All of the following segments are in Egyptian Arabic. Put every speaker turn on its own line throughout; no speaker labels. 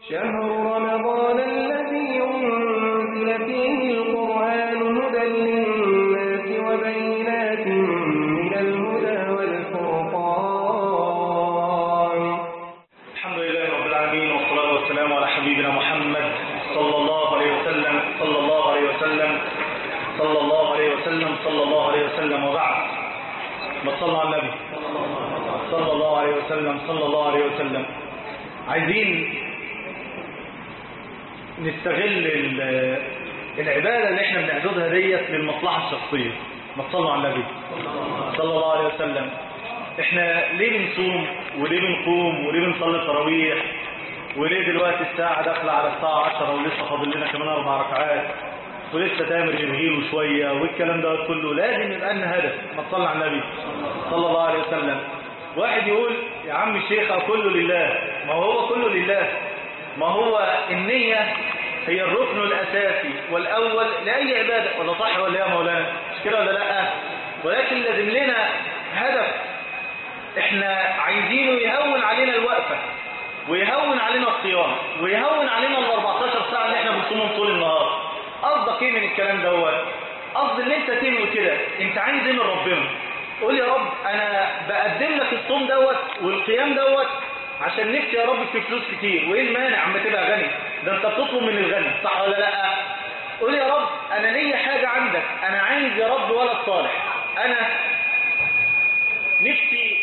شهر رمضان الذي أنزل فيه القرآن هدى للناس وبينات من الهدى والفرقان
الحمد لله رب العالمين والصلاة والسلام على حبيبنا محمد صلى الله عليه وسلم صلى الله عليه وسلم صلى الله عليه وسلم صلى الله عليه وسلم وبعد ما تصلى على النبي صلى الله عليه وسلم صلى الله عليه وسلم عايزين نستغل ال- العبادة اللي احنا بنعبدها ديت للمصلحة الشخصية ما تصلوا على النبي صلى الله عليه وسلم احنا ليه بنصوم وليه بنقوم وليه بنصلي التراويح وليه دلوقتي الساعة داخلة على الساعة 10 ولسه فاضل لنا كمان أربع ركعات ولسه تامر يبهيله شوية والكلام ده كله لازم يبقى لنا هدف ما تصلي على النبي صلى الله عليه وسلم واحد يقول يا عم الشيخ كله لله ما هو كله لله ما هو النية هي الركن الأساسي والأول لأي عبادة ولا صح ولا يا مولانا مش كده ولا لا ولكن لازم لنا هدف احنا عايزينه يهون علينا الوقفة ويهون علينا الصيام ويهون علينا ال 14 ساعة اللي احنا بنصومهم طول النهار قصدك ايه من الكلام دوت قصد ان انت تنوي كده انت عايز ايه من ربنا قول يا رب انا بقدم لك الصوم دوت والقيام دوت عشان نفسي يا رب في فلوس كتير وايه المانع اما تبقى غني ده انت بتطلب من الغني صح ولا لا قول يا رب انا ليا حاجة عندك انا عايز يا رب ولد صالح انا نفسي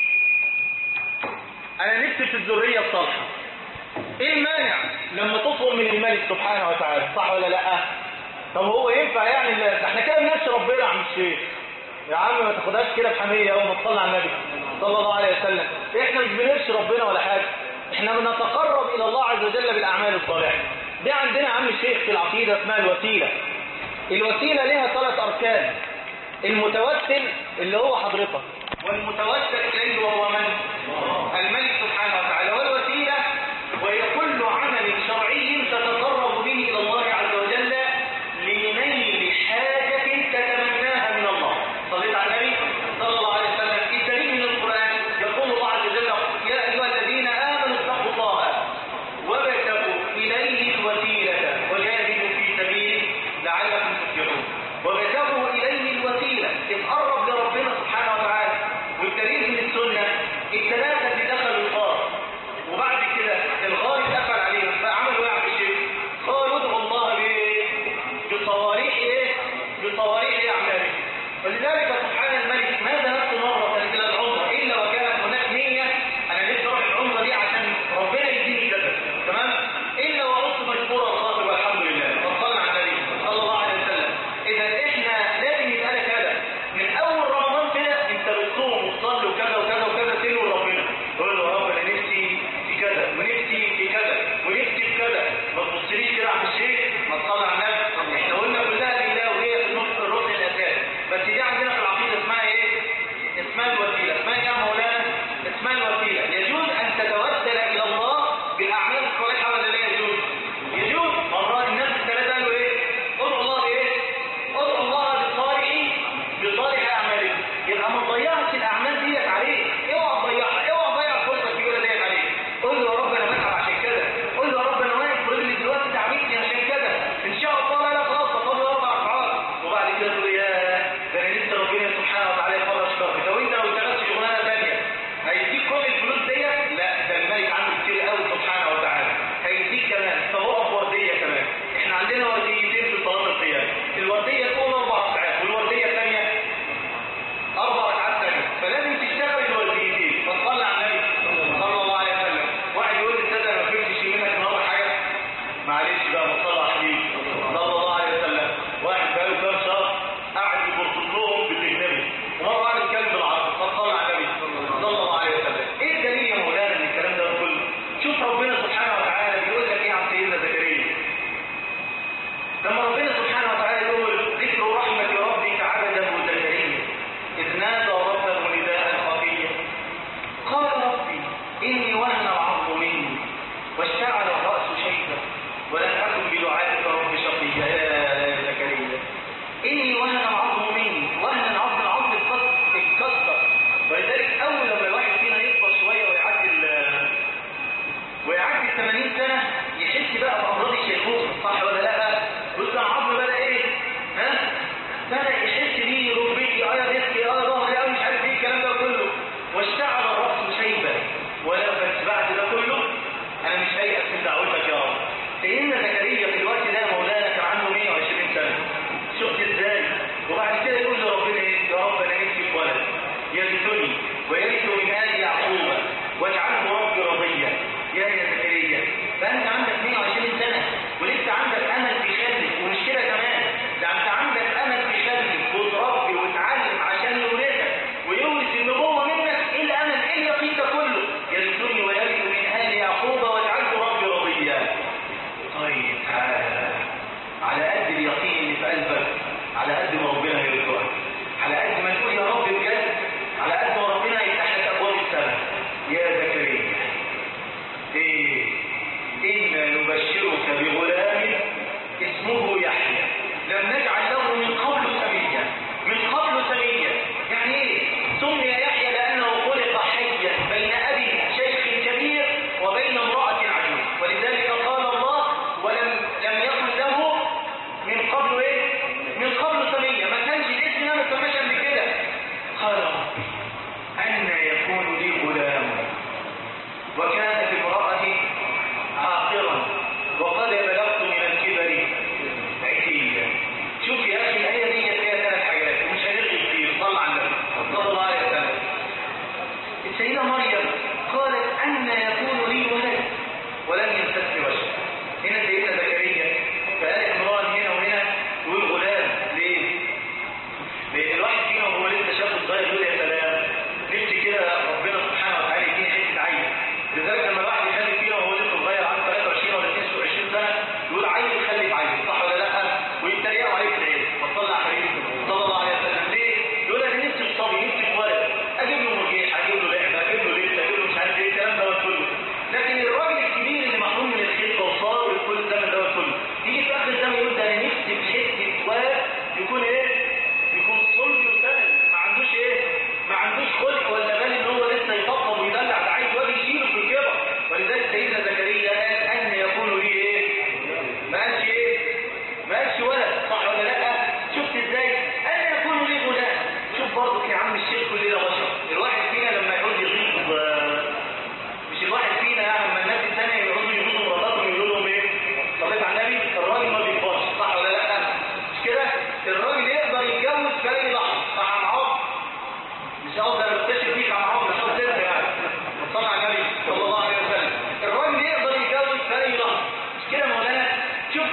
انا نفسي في الذرية الصالحة ايه المانع لما تطلب من الملك سبحانه وتعالى صح ولا لا طب هو ينفع يعني لا- ده احنا كده بنفس ربنا يا عم الشيخ يا عم ما تاخدهاش كده بحمية اول ما تصلي على النبي صلى الله عليه وسلم احنا مش بنرش ربنا ولا حاجة احنا بنتقرب الى الله عز وجل بالاعمال الصالحة دي عندنا يا عم الشيخ في العقيدة اسمها الوسيلة الوسيلة لها ثلاث اركان المتوسل اللي هو حضرتك والمتوسل اليه وهو من الملك سبحانه وتعالى والوسيلة وهي كل عمل شرعي تتقرب به إلى الله عز وجل لنيل حاجة تتمناها من الله صليت على النبي صلى الله عليه وسلم في دليل من القرآن يقول الله عز وجل يا أيها الذين آمنوا اتقوا الله وابتغوا إليه الوسيلة وجاهدوا في سبيله لعلكم تفلحون وابتغوا إليه الوسيلة اتقرب لربنا سبحانه وتعالى والدليل من السنة إن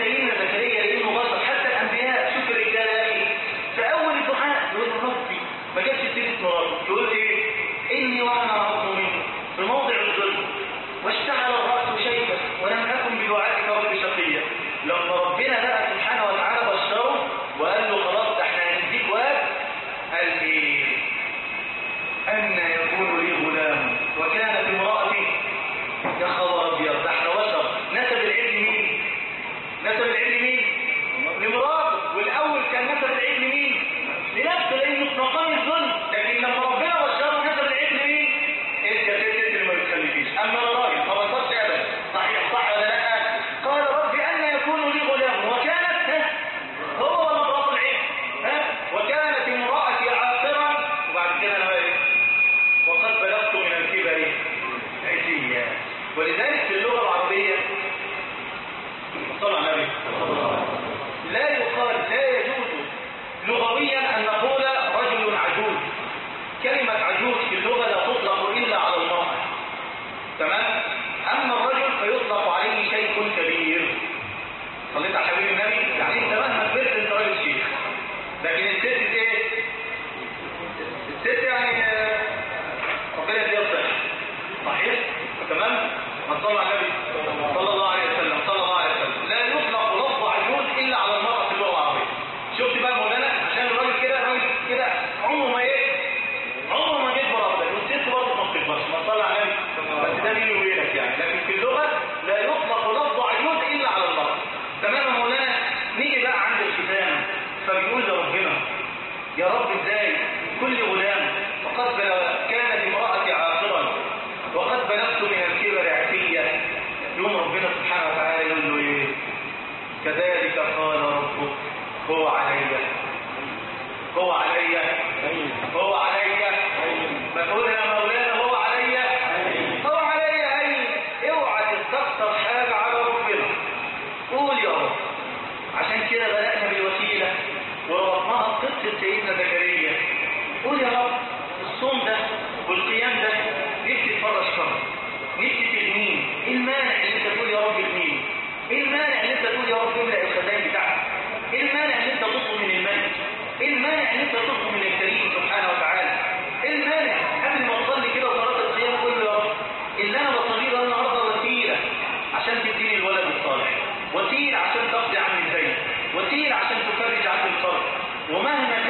سيدنا زكريا لانه بشر حتى الانبياء شوف الرجاله يا اخي في اول الدعاء يقول ربي ما جابش سيره مراته يقول ايه اني وانا عظم منه في موضع الظلم واشتعل الراس شيبا ولم اكن بدعائك رب شقيا لما ربنا بقى سبحانه وتعالى بشره وقال له خلاص ده احنا هنديك واد قال ايه أن يكون لي غلام وكانت امرأتي يا خبر أبيض ده احنا بشر نسب العلم مين؟ نسب العلم مين؟ لمراته والأول كان نسب العلم مين؟ لنفسه لأنه في مقام الظلم لكن لما ربنا بشره نسب العلم مين؟ انت يا ست اللي ما بتخليكيش أما أنا راجل ما بصرش أبدا صحيح صح ولا لا؟ قال ربي أن يكون لي غلام وكانت ها؟ هو ولا امرأة العلم؟ ها؟ وكانت امرأتي عاقرا وبعد كده أنا بقى إيه؟ وقد بلغت من الكبر عتيا ولذلك في اللغة العربية صلى على النبي لا يقال لا يجوز لغويا أن نقول رجل عجوز كلمة عجوز في اللغة لا تطلق إلا على المرأة تمام أما الرجل فيطلق عليه شيخ كبير صليت على حبيب النبي يعني انت مهما كبرت انت راجل شيخ لكن الست ايه الست يعني آه، ربنا يديها الصحة صحيح تمام من صلى على النبي صلى الله عليه وسلم صلى الله عليه وسلم لا يطلق لفظ عجوز الا على المرأة في اللغة العربية شفت بقى مولانا عشان الراجل كده الراجل كده عمره ما ايه عمره ما يكبر ابدا والست برضه ما بتكبرش ما صلى على النبي بس ده بيني وبينك يعني لكن في اللغة لا يطلق لفظ عجوز الا على المرأة تمام يا مولانا نيجي بقى عند الختام فبيقول لربنا يا رب ازاي كل غلام وقد بلغ كانت امرأتي عاقرا وقد بلغت من الكبر عتيا يوم ربنا سبحانه وتعالى يقول له ايه كذلك قال ربك هو علي هو علي هو علي ما تقول يا مولانا هو علي هو علي اي اوعى تستخسر حاجه على ربنا قول يا رب عشان كده بدأنا بالوسيلة وربطناها بقصة سيدنا زكريا قول يا رب الصوم ده والقيام ده نفسي تفرج كرم نفسي تغنيني ايه المانع ان انت تقول يا رب اغنيني ايه المانع ان انت تقول يا رب املأ الخزائن بتاعتك ايه المانع ان انت تطلب من الملك ايه المانع ان انت تطلب من الكريم سبحانه وتعالى ايه المانع قبل ما تصلي كده وصلاه القيام قول له يا رب اللي انا بصلي ده النهارده وسيله عشان تديني الولد الصالح وسيله عشان تقضي عني الدين وسيله عشان تفرج عني الفرج ومهما